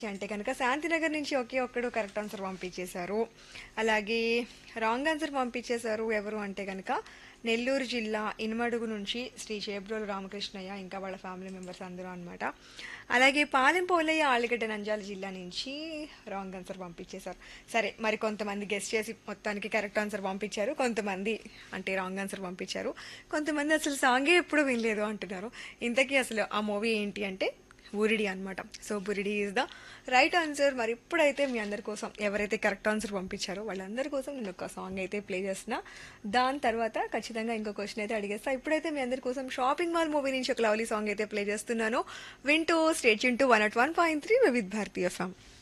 అంటే కనుక శాంతినగర్ నుంచి ఒకే ఒక్కడు కరెక్ట్ ఆన్సర్ పంపించేశారు అలాగే రాంగ్ ఆన్సర్ పంపించేశారు ఎవరు అంటే కనుక నెల్లూరు జిల్లా ఇనుమడుగు నుంచి శ్రీ చేబ్రోలు రామకృష్ణయ్య ఇంకా వాళ్ళ ఫ్యామిలీ మెంబర్స్ అందరూ అనమాట అలాగే పాలెం పోలయ్య ఆలిగడ్డ నంజాల జిల్లా నుంచి రాంగ్ ఆన్సర్ పంపించేశారు సరే మరి కొంతమంది గెస్ట్ చేసి మొత్తానికి కరెక్ట్ ఆన్సర్ పంపించారు కొంతమంది అంటే రాంగ్ ఆన్సర్ పంపించారు కొంతమంది అసలు సాంగే ఎప్పుడు వినలేదు అంటున్నారు ఇంతకీ అసలు ఆ మూవీ ఏంటి అంటే బురిడి అనమాట సో బురిడి ఈజ్ ద రైట్ ఆన్సర్ మరి ఇప్పుడైతే మీ అందరి కోసం ఎవరైతే కరెక్ట్ ఆన్సర్ పంపించారో వాళ్ళందరి కోసం నేను ఒక సాంగ్ అయితే ప్లే చేస్తున్నా దాని తర్వాత ఖచ్చితంగా ఇంకో క్వశ్చన్ అయితే అడిగేస్తా ఇప్పుడైతే మీ అందరి కోసం షాపింగ్ మాల్ మూవీ నుంచి ఒక లవ్లీ సాంగ్ అయితే ప్లే చేస్తున్నాను వింటూ స్టేట్ చింటూ one at one point three with భారతీయ ఎఫ్ఎం